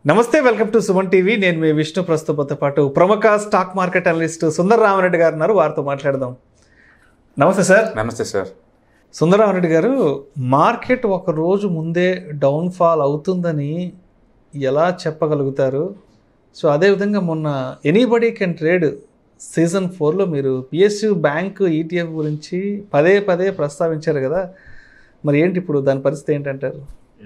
నమస్తే welcome to Suman TV నేను మీ విష్ణు ప్రస్తుతంతో పాటు ప్రముఖ stock market analyst Sundar Ramareddy garu ఉన్నారు వారితో మాట్లాడదాం నమస్తే సార్ నమస్తే సార్ సుందరరామరెడ్డి గారు మార్కెట్ ఒక రోజు ముందే డౌన్ఫాల్ అవుతుందని ఎలా చెప్పగలుగుతారు సో అదేవిధంగా మొన్న ఎనీబడీ కెన్ ట్రేడ్ సీజన్ ఫోర్లో మీరు పిఎస్యు బ్యాంక్ ఈటీఎఫ్ గురించి పదే పదే ప్రస్తావించారు కదా మరి ఏంటి ఇప్పుడు దాని పరిస్థితి ఏంటంటారు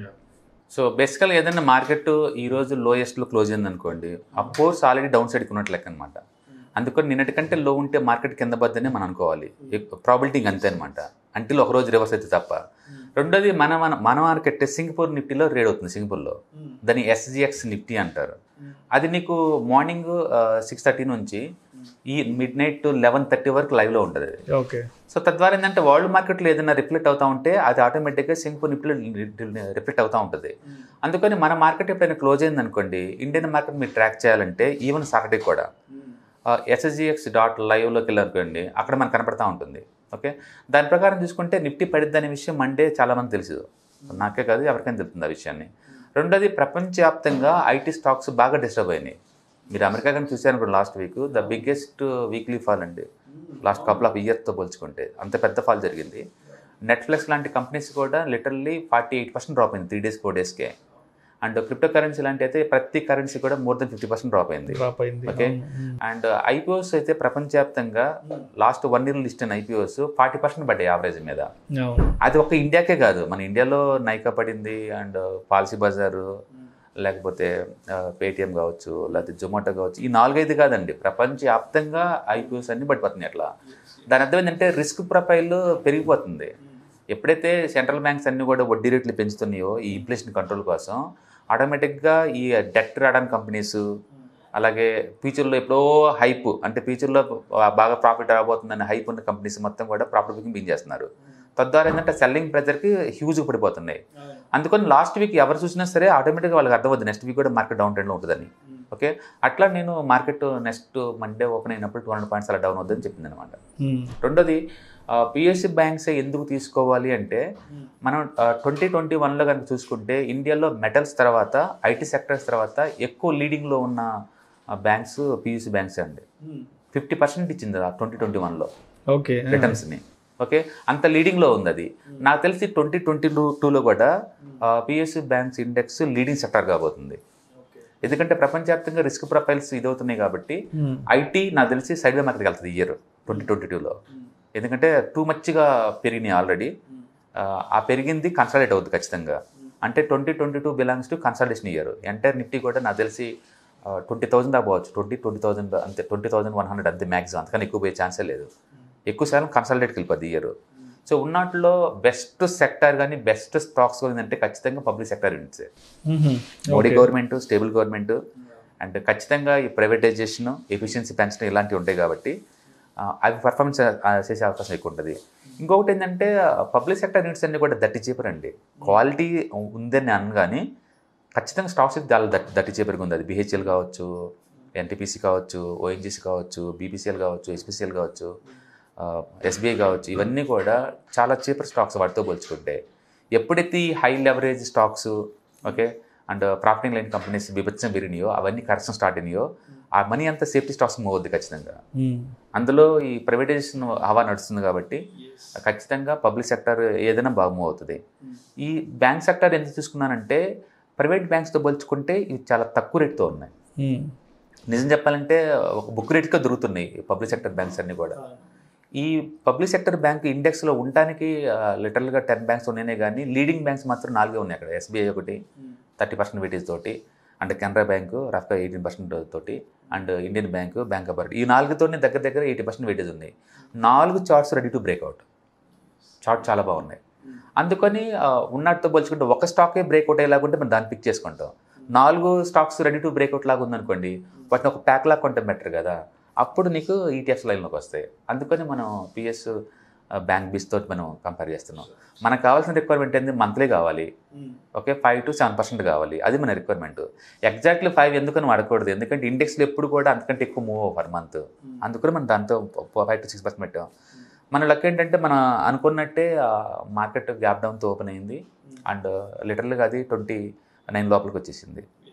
సో బేసికల్గా ఏదైనా మార్కెట్ ఈ రోజు లోయెస్ట్లో క్లోజ్ అయింది అనుకోండి ఆ కోర్స్ ఆల్రెడీ డౌన్ సైడ్కి ఉన్నట్లు లెక్క అనమాట అందుకని నిన్నటి కంటే లో ఉంటే మార్కెట్ కింద పద్దని మనం అనుకోవాలి ప్రాబిలిటీ అంతే అనమాట అంటిల్ ఒక రోజు రివర్స్ అయితే తప్ప రెండోది మన మన మన మార్కెట్ సింగపూర్ నిఫ్టీలో రేడ్ అవుతుంది సింగపూర్లో దాన్ని ఎస్జిఎక్స్ నిఫ్టీ అంటారు అది నీకు మార్నింగ్ సిక్స్ థర్టీ నుంచి ఈ మిడ్ నైట్ లెవెన్ థర్టీ వరకు లైవ్లో ఉంటుంది అది ఓకే సో తద్వారా ఏంటంటే వరల్డ్ మార్కెట్లో ఏదైనా రిఫ్లెక్ట్ అవుతా ఉంటే అది ఆటోమేటిక్గా సింగపూర్ నిఫ్టీలో రిఫ్లెక్ట్ అవుతూ ఉంటుంది అందుకని మన మార్కెట్ ఎప్పుడైనా క్లోజ్ అయింది అనుకోండి ఇండియన్ మార్కెట్ మీరు ట్రాక్ చేయాలంటే ఈవెన్ సాటర్డే కూడా ఎస్ఎస్జిఎక్స్ డాట్ లైవ్లోకి వెళ్ళారనుకోండి అక్కడ మనకు కనపడతా ఉంటుంది ఓకే దాని ప్రకారం చూసుకుంటే నిఫ్టీ పడిద్ది అనే విషయం మండే చాలామంది తెలుసు నాకే కాదు ఎవరికైనా తెలుస్తుంది ఆ విషయాన్ని రెండోది ప్రపంచవ్యాప్తంగా ఐటీ స్టాక్స్ బాగా డిస్టర్బ్ అయినాయి మీరు అమెరికా కానీ చూసారు కూడా last week the biggest weekly fall అండి లాస్ట్ కపుల్ ఆఫ్ ఇయర్తో పోల్చుకుంటే అంత పెద్ద ఫాల్ జరిగింది నెట్ఫ్లిక్స్ లాంటి కంపెనీస్ కూడా literally forty eight percent drop అయింది త్రీ డేస్ ఫోర్ డేస్కే అండ్ క్రిప్టో కరెన్సీ లాంటి అయితే ప్రతి కరెన్సీ కూడా more than fifty percent drop అయింది డ్రాప్ అయింది ఓకే అండ్ ఐపీఓస్ అయితే ప్రపంచవ్యాప్తంగా లాస్ట్ వన్ ఇయర్ లిస్ట్ అయిన ఐపీఓస్ ఫార్టీ పర్సెంట్ పడ్డాయి యావరేజ్ మీద అవును అది ఒక్క ఇండియాకే కాదు మన ఇండియాలో నైకా పడింది అండ్ పాలసీ బజారు లేకపోతే పేటిఎం కావచ్చు లేకపోతే జొమాటో కావచ్చు ఈ నాలుగైదు కాదండి ప్రపంచవ్యాప్తంగా ఐపీఓస్ అన్ని పడిపోతున్నాయి అట్లా దాని అర్థం ఏంటంటే రిస్క్ ప్రొఫైల్ పెరిగిపోతుంది ఎప్పుడైతే సెంట్రల్ బ్యాంక్స్ అన్ని కూడా వడ్డీ రేట్లు పెంచుతున్నాయో ఈ ఇన్ఫ్లేషన్ కంట్రోల్ కోసం ఆటోమేటిక్గా ఈ డెట్ రావడానికి కంపెనీస్ అలాగే ఫ్యూచర్లో ఎప్పుడో హైప్ అంటే ఫ్యూచర్లో బాగా ప్రాఫిట్ రాబోతుందని హైప్ ఉన్న కంపెనీస్ మొత్తం కూడా ప్రాఫిట్ బుకింగ్ బిన్ చేస్తున్నారు తద్వారా ఏంటంటే సెల్లింగ్ ప్రెజర్కి హ్యూజ్ పడిపోతున్నాయి అందుకని లాస్ట్ వీక్ ఎవరు చూసినా సరే ఆటోమేటిక్గా వాళ్ళకి అర్థమవుతుంది నెక్స్ట్ వీక్ కూడా మార్కెట్ డౌన్ ట్రెండ్లో ఉంటుందని ఓకే అట్లా నేను మార్కెట్ నెక్స్ట్ మండే ఓపెన్ అయినప్పుడు టూ హండ్రెడ్ పాయింట్స్ అలా డౌన్ అవుతుందని చెప్పింది అనమాట మ్మ్. రెండోది పిఎస్సి బ్యాంక్స్ ఎందుకు తీసుకోవాలి అంటే మనం ట్వంటీ ట్వంటీ వన్లో కనుక చూసుకుంటే ఇండియాలో మెటల్స్ తర్వాత ఐటీ సెక్టర్స్ తర్వాత ఎక్కువ లీడింగ్లో ఉన్న బ్యాంక్స్ పియూసీ బ్యాంక్స్ అండి ఫిఫ్టీ పర్సెంట్ ఇచ్చింది ట్వంటీ ట్వంటీ వన్లో ఓకే రిటర్న్స్ని ఓకే అంత లీడింగ్లో ఉంది అది నాకు తెలిసి ట్వంటీ ట్వంటీ టూలో కూడా PSU banks index leading sector కాబోతుంది ఎందుకంటే ప్రపంచవ్యాప్తంగా రిస్క్ ప్రొఫైల్స్ ఇదవుతున్నాయి కాబట్టి మ్మ్. ఐటీ నాకు తెలిసి సైడ్ మార్కెట్కి వెళ్తుంది ఇయర్ ట్వంటీ ట్వంటీ టూలో ఎందుకంటే టూ మచ్గా పెరిగినాయి ఆల్రెడీ ఆ పెరిగింది కన్సల్టేట్ అవుతుంది ఖచ్చితంగా అంటే twenty twenty two belongs to consolidation year entire Nifty కూడా నాకు తెలిసి ట్వంటీ థౌసండ్ అవ్వచ్చు ట్వంటీ ట్వంటీ థౌసండ్ అంతే ట్వంటీ థౌసండ్ వన్ హండ్రెడ్ అంతే మ్యాక్సిమం అంతకన్నా ఎక్కువ పోయే ఛాన్సే లేదు ఎక్కువ శాతం కన్సల్టేట్కి వెళ్ళిపోద్ది ఇయర్ సో ఉన్నట్లో బెస్ట్ సెక్టర్ కానీ బెస్ట్ స్టాక్స్ అంటే ఖచ్చితంగా పబ్లిక్ సెక్టర్ యూనిట్సే మ్మ్. Modi government stable government and ఖచ్చితంగా ఈ ప్రైవేటైజేషన్ ఎఫిషియన్సీ పెంచడం ఇలాంటివి ఉంటాయి కాబట్టి ఆ, అవి పర్ఫార్మెన్స్ చేసే అవకాశం ఎక్కువ ఉంటుంది ఇంకొకటి ఏంటంటే పబ్లిక్ సెక్టర్ యూనిట్స్ అన్ని కూడా దట్టి చేపరండి క్వాలిటీ ఉందని అను కానీ ఖచ్చితంగా స్టాక్స్ అయితే చాలా దట్టి దట్టి చేపరికి ఉంది అది బిహెచ్ఎల్ కావచ్చు ఎన్టీపీసీ కావచ్చు ఓఎన్జీసీ కావచ్చు బీపీసీఎల్ కావచ్చు ఎస్పీసీఎల్ కావచ్చు ఎస్బీఐ కావచ్చు ఇవన్నీ కూడా చాలా చీపర్ స్టాక్స్ వాటితో పోల్చుకుంటే ఎప్పుడైతే ఈ high leverage stocks okay and profiting line companies బిభత్సం పెరిగినాయో అవన్నీ కరెక్షన్ స్టార్ట్ అయినాయో ఆ మనీ అంతా సేఫ్టీ స్టాక్స్ మూవ్ అవుద్ది ఖచ్చితంగా మ్మ్. అందులో ఈ ప్రైవేటైజేషన్ హవా నడుస్తుంది కాబట్టి ఖచ్చితంగా పబ్లిక్ సెక్టర్ ఏదైనా బాగా మూవ్ అవుతుంది ఈ బ్యాంక్ సెక్టర్ ఎంత చూసుకున్నానంటే ప్రైవేట్ బ్యాంక్స్తో పోల్చుకుంటే ఇవి చాలా తక్కువ రేట్తో ఉన్నాయి మ్మ్. నిజం చెప్పాలంటే ఒక బుక్ రేట్గా దొరుకుతున్నాయి పబ్లిక్ సెక్టర్ బ్యాంక్స్ అన్నీ కూడా ఈ పబ్లిక్ సెక్టర్ బ్యాంక్ ఇండెక్స్లో ఉండటానికి లిటరల్గా టెన్ బ్యాంక్స్ ఉన్నాయి కానీ లీడింగ్ బ్యాంక్స్ మాత్రం నాలుగే ఉన్నాయి అక్కడ ఎస్బీఐ ఒకటి థర్టీ పర్సెంట్ వెయిటేజ్ తోటి అండ్ కెనరా బ్యాంకు రఫ్గా ఎయిటీన్ పర్సెంట్ తోటి and Indian bank bank of Baroda ఈ నాలుగుతోనే దగ్గర దగ్గర ఎయిటీ పర్సెంట్ వెయిటేజ్ ఉంది నాలుగు charts ready to breakout chart చాలా బాగున్నాయి అందుకని ఆ, ఉన్నట్టుతో పోల్చుకుంటే ఒక స్టాకే బ్రేక్అవుట్ అయ్యేలాగుంటే మనం దాన్ని పిక్ చేసుకుంటాం నాలుగు స్టాక్స్ రెడీ టు బ్రేక్అవుట్ లాగా ఉందనుకోండి వాటిని ఒక ప్యాక్ లాగా కొంటే బెటర్ కదా అప్పుడు నీకు ఈటీఎఫ్స్ లైన్లోకి వస్తాయి అందుకని మనం పిఎస్ బ్యాంక్ బిస్ తోటి మనం కంపేర్ చేస్తున్నాం మనకు కావాల్సిన రిక్వైర్మెంట్ ఏంది మంత్లీ కావాలి okay five to seven percent కావాలి అది మన రిక్వైర్మెంట్ ఎగ్జాక్ట్లీ ఫైవ్ ఎందుకని వాడకూడదు ఎందుకంటే ఇండెక్స్లో ఎప్పుడు కూడా అంతకంటే ఎక్కువ మూవ్ పర్ మంత్ అందుకని మనం దాంతో ఫైవ్ టు సిక్స్ పర్సెంట్ పెట్టాం మన లక్ ఏంటంటే మన అనుకున్నట్టే మార్కెట్ గ్యాప్ డౌన్తో ఓపెన్ అయింది అండ్ లిటరల్గా అది ట్వంటీ నైన్ లోపలికి వచ్చేసింది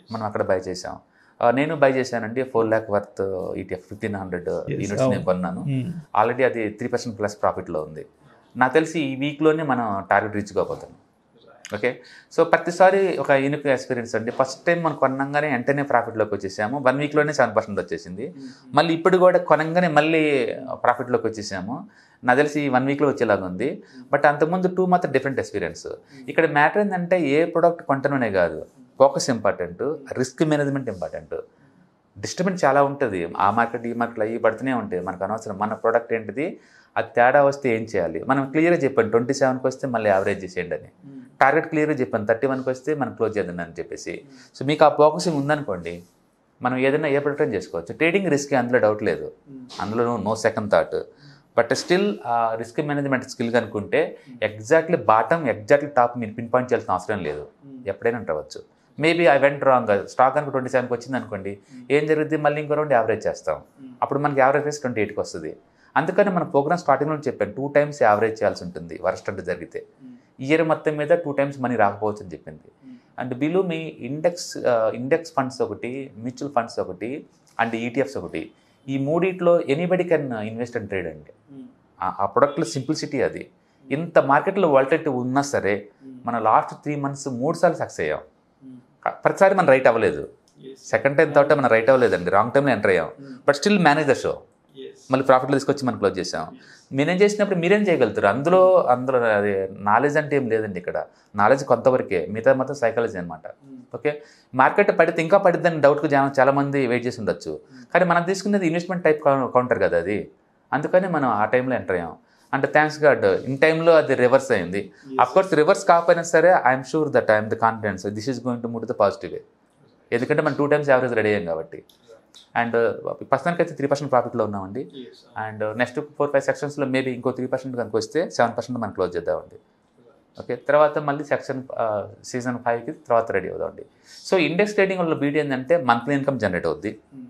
మనం అక్కడ బై చేసాం ఆ, నేను బై చేశానండి four lakh worth ETF fifteen hundred units నేను కొన్నాను మ్మ్. ఆల్రెడీ అది త్రీ పర్సెంట్ ప్లస్ ప్రాఫిట్లో ఉంది నాకు తెలిసి ఈ వీక్లోనే మనం టార్గెట్ రీచ్ కాబోతున్నాం ఓకే సో ప్రతిసారి ఒక యూనిక్ ఎక్స్పీరియన్స్ అండి ఫస్ట్ టైం మనం కొనంగానే వెంటనే ప్రాఫిట్లోకి వచ్చేసాము వన్ వీక్లోనే సెవెన్ పర్సెంట్ వచ్చేసింది మళ్ళీ ఇప్పుడు కూడా కొనంగానే మళ్ళీ ప్రాఫిట్లోకి వచ్చేసాము నాకు తెలిసి వన్ వీక్లో వచ్చేలాగా ఉంది బట్ అంతకుముందు టూ మాత్రం డిఫరెంట్ ఎక్స్పీరియన్స్ ఇక్కడ మ్యాటర్ ఏంటంటే ఏ ప్రోడక్ట్ కొంటనే కాదు focus important risk management important disturbance చాలా ఉంటుంది ఆ మార్కెట్ ఈ మార్కెట్ అవి పడుతూనే ఉంటాయి మనకు అనవసరం మన ప్రోడక్ట్ ఏంటిది అది తేడా వస్తే ఏం చేయాలి మనం క్లియర్గా చెప్పాను ట్వంటీ సెవెన్కి వస్తే మళ్ళీ యావరేజ్ చేసేయండి అని టార్గెట్ క్లియర్గా చెప్పాను థర్టీ వన్కి వస్తే మనం క్లోజ్ చేద్దాం అని చెప్పేసి సో మీకు ఆ ఫోకసింగ్ ఉందనుకోండి మనం ఏదైనా ఏ ప్రొడక్ట్ చేసుకోవచ్చు ట్రేడింగ్ రిస్క్ అందులో డౌట్ లేదు అందులో no second thought but still ఆ రిస్క్ మేనేజ్మెంట్ స్కిల్ కనుక్కుంటే ఎగ్జాక్ట్లీ బాటమ్ ఎగ్జాక్ట్లీ టాప్ మీరు పిన్ పాయింట్ చేయాల్సిన అవసరం లేదు ఎప్పుడైనా ఉండవచ్చు maybe I went wrong stock కనుక ట్వంటీ సెవెన్కి వచ్చింది అనుకోండి ఏం జరుగుద్ది మళ్ళీ ఇంకో రౌండ్ యావరేజ్ చేస్తాం అప్పుడు మనకి యావరేజ్ ప్రైస్ ట్వంటీ ఎయిట్కి వస్తుంది అందుకని మన ప్రోగ్రామ్ స్టార్టింగ్లో చెప్పాను టూ టైమ్స్ యావరేజ్ చేయాల్సి ఉంటుంది వరస్ట్ అంటే జరిగితే ఇయర్ మొత్తం మీద టూ టైమ్స్ మనీ రాకపోవచ్చు అని చెప్పింది అండ్ బిలో మీ ఇండెక్స్ ఇండెక్స్ ఫండ్స్ ఒకటి మ్యూచువల్ ఫండ్స్ ఒకటి అండ్ ఈటీఎఫ్స్ ఒకటి ఈ మూడిట్లో anybody can invest and trade అండి ఆ- ఆ ప్రొడక్ట్లో సింప్లిసిటీ అది ఇంత మార్కెట్లో వాలిటిలిటీ ఉన్నా సరే మన లాస్ట్ త్రీ మంత్స్ మూడు సార్లు సక్సెస్ అయ్యాం ప్రతిసారి మనం రైట్ అవ్వలేదు సెకండ్ టైం థర్డ్ టైం మనం రైట్ అవ్వలేదండి రాంగ్ టైంలో ఎంటర్ అయ్యాం but still manage the show మళ్ళీ ప్రాఫిట్లో తీసుకొచ్చి మనం క్లోజ్ చేసాం మీరేం చేసినప్పుడు మీరేం చేయగలుగుతారు అందులో అందులో అది నాలెడ్జ్ అంటే ఏం లేదండి ఇక్కడ నాలెడ్జ్ కొంతవరకే మిగతా మాత్రం సైకాలజీ అనమాట ఓకే మార్కెట్ పడితే ఇంకా పడిద్దని డౌట్కు జనం చాలా మంది వెయిట్ చేసి ఉండొచ్చు కానీ మనం తీసుకునేది ఇన్వెస్ట్మెంట్ టైప్ కౌంటర్ కదా అది అందుకని మనం ఆ టైంలో ఎంటర్ అయ్యాం అంటే థ్యాంక్స్ గాడ్ ఇన్ టైంలో అది రివర్స్ అయింది అఫ్ కోర్స్ రివర్స్ కాకపోయినా సరే I'm sure that I'm the confidence this is going to mood the positive way ఎందుకంటే మనం టూ టైమ్స్ యావరేజ్ రెడీ అయ్యాం కాబట్టి అండ్ ప్రస్తుతానికి అయితే త్రీ పర్సెంట్ ప్రాఫిట్లో ఉన్నామండి అండ్ నెక్స్ట్ ఫోర్ ఫైవ్ సెక్షన్స్లో మేబీ ఇంకో త్రీ పర్సెంట్ కనుక వస్తే సెవెన్ పర్సెంట్ మనం క్లోజ్ చేద్దామండి ఓకే తర్వాత మళ్ళీ సెక్షన్ సీజన్ ఫైవ్కి తర్వాత రెడీ అవుదామండి సో ఇండెక్స్ ట్రేడింగ్ వల్ల బ్యూటీ ఏంటంటే మంత్లీ ఇన్కమ్ జనరేట్ అవుద్ది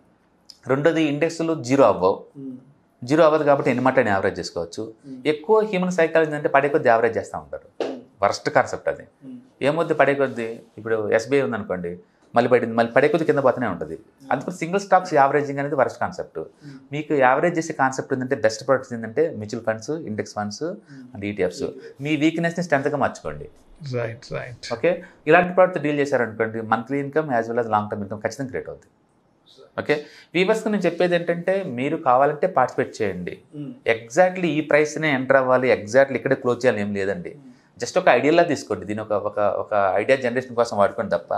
రెండోది ఇండెక్స్లో జీరో అవ్వవు జీరో అవ్వదు కాబట్టి ఎన్ని మాట యావరేజ్ చేసుకోవచ్చు ఎక్కువ హ్యూమన్ సైకాలజీ అంటే పడే కొద్ది యావరేజ్ చేస్తూ ఉంటారు వర్స్ట్ కాన్సెప్ట్ అది ఏమొద్ది పడే కొద్ది ఇప్పుడు ఎస్బీఐ ఉందనుకోండి మళ్ళీ పడింది మళ్ళీ పడే కొద్ది కింద పోతూనే ఉంటుంది అందుకని సింగిల్ స్టాక్స్ యావరేజింగ్ అనేది వర్స్ట్ కాన్సెప్ట్ మీకు యావరేజ్ చేసే కాన్సెప్ట్ ఏంటంటే బెస్ట్ ప్రొడక్ట్స్ ఏంటంటే mutual funds index funds and ETFs మీ వీక్నెస్ని స్ట్రెంత్గా మార్చుకోండి రైట్ రైట్ ఓకే ఇలాంటి ప్రోడక్ట్ డీల్ చేశారనుకోండి monthly income as well as long term income ఖచ్చితంగా క్రియేట్ అవుతుంది ఓకే వీవర్స్కి నేను చెప్పేది ఏంటంటే మీరు కావాలంటే పార్టిసిపేట్ చేయండి ఎగ్జాక్ట్లీ ఈ ప్రైస్నే ఎంటర్ అవ్వాలి ఎగ్జాక్ట్లీ ఇక్కడే క్లోజ్ చేయాలి ఏం లేదండి జస్ట్ ఒక ఐడియాలా తీసుకోండి దీని ఒక ఒక ఒక ఐడియా జనరేషన్ కోసం వాడుకోండి తప్ప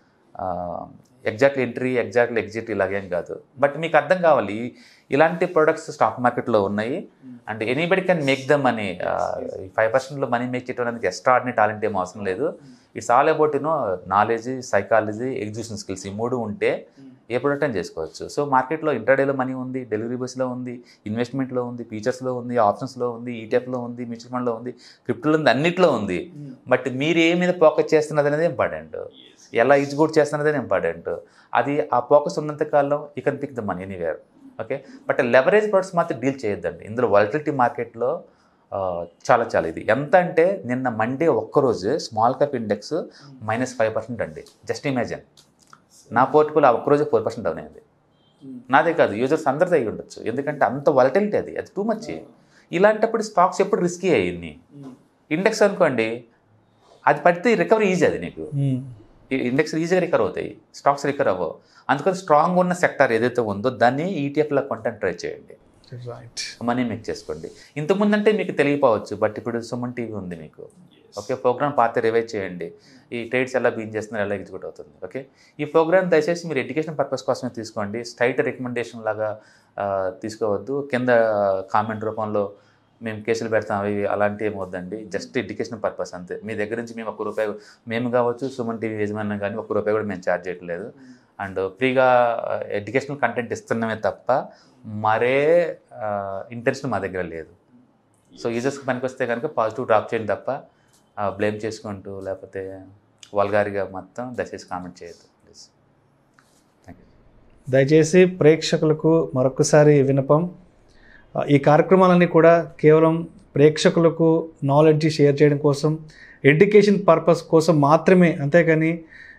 ఎగ్జాక్ట్లీ ఎంట్రీ ఎగ్జాక్ట్లీ ఎగ్జిట్ ఇలాగేం కాదు బట్ మీకు అర్థం కావాలి ఇలాంటి ప్రొడక్ట్స్ స్టాక్ మార్కెట్లో ఉన్నాయి and anybody can make the money five పర్సెంట్లో మనీ మేక్ చేయడానికి ఎక్స్ట్రా ఆర్డినరీ టాలెంట్ ఏం అవసరం లేదు it's all about you know knowledge psychology execution skills ఈ మూడు ఉంటే ఏ ప్రొడక్ట్ అని చేసుకోవచ్చు సో మార్కెట్లో ఇంటర్డేలో మనీ ఉంది డెలివరీ బస్లో ఉంది ఇన్వెస్ట్మెంట్లో ఉంది ఫీచర్స్లో ఉంది ఆప్షన్స్లో ఉంది ఈటీఎఫ్లో ఉంది మ్యూచువల్ ఫండ్లో ఉంది క్రిప్టోలో ఉంది అన్నిట్లో ఉంది బట్ మీరు ఏ మీద ఫోకస్ చేస్తున్నది అనేది ఇంపార్టెంట్ ఎలా ఎగ్జిక్యూట్ చేస్తున్నది ఇంపార్టెంట్ అది ఆ ఫోకస్ ఉన్నంత కాలం you can pick the money anywhere okay but leverage products మాత్రం డీల్ చేయొద్దండి ఇందులో వాలిటిలిటీ మార్కెట్లో చాలా చాలా ఇది ఎంత అంటే నిన్న మండే ఒక్కరోజు small cap index minus five percent అండి జస్ట్ ఇమాజిన్ నా పోర్టుకోలో ఆ ఒక్కరోజు ఫోర్ పర్సెంట్ డౌన్ అయింది నాదే కాదు యూజర్స్ అందరిది అయి ఉండొచ్చు ఎందుకంటే అంత వాలిటిలిటీ అది అది టూ మచ్ ఇలాంటప్పుడు స్టాక్స్ ఎప్పుడు రిస్కీ అయ్యింది ఇండెక్స్ అనుకోండి అది పడితే రికవరీ ఈజీ అది నీకు ఇండెక్స్ ఈజీగా రికవర్ అవుతాయి స్టాక్స్ రికవర్ అవ్వవు అందుకని స్ట్రాంగ్ ఉన్న సెక్టర్ ఏదైతే ఉందో దాన్ని ఈటీఎఫ్లో కొంటాను ట్రై చేయండి రైట్ మనీ మేక్ చేసుకోండి ఇంతకుముందు అంటే మీకు తెలియపోవచ్చు బట్ ఇప్పుడు సుమన్ టీవీ ఉంది మీకు ఓకే ప్రోగ్రామ్ పాత రివైజ్ చేయండి ఈ ట్రేడ్స్ ఎలా బీన్ చేస్తున్నారు ఎలా ఎగ్జిక్యూట్ అవుతుంది ఓకే ఈ ప్రోగ్రామ్ దయచేసి మీరు ఎడ్యుకేషన్ పర్పస్ కోసమే తీసుకోండి స్ట్రైట్ రికమెండేషన్ లాగా ఆ, తీసుకోవద్దు కింద కామెంట్ రూపంలో మేము కేసులు పెడతాం అవి అలాంటివి ఏమి వద్దండి జస్ట్ ఎడ్యుకేషన్ పర్పస్ అంతే మీ దగ్గర నుంచి మేము ఒక్క రూపాయి మేము కావచ్చు సుమన్ టీవీ యజమాని కానీ ఒక్క రూపాయి కూడా మేము ఛార్జ్ చేయట్లేదు అండ్ ఫ్రీగా ఎడ్యుకేషనల్ కంటెంట్ ఇస్తున్నామే తప్ప మరే ఇంటెన్షన్ మా దగ్గర లేదు సో యూజర్స్కి పనికి వస్తే కనుక పాజిటివ్ డ్రాప్ చేయండి తప్ప బ్లేమ్ చేసుకుంటూ లేకపోతే వల్గారిగా మొత్తం దయచేసి కామెంట్ చేయొద్దు ప్లీజ్ థ్యాంక్ యూ దయచేసి ప్రేక్షకులకు మరొకసారి వినపం ఆ, ఈ కార్యక్రమాలన్నీ కూడా కేవలం ప్రేక్షకులకు నాలెడ్జ్ షేర్ చేయడం కోసం ఎడ్యుకేషన్ పర్పస్ కోసం మాత్రమే అంతేకాని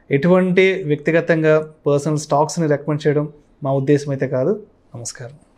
ఎటువంటి వ్యక్తిగతంగా పర్సనల్ స్టాక్స్ని రికమెండ్ చేయడం మా ఉద్దేశం అయితే కాదు నమస్కారం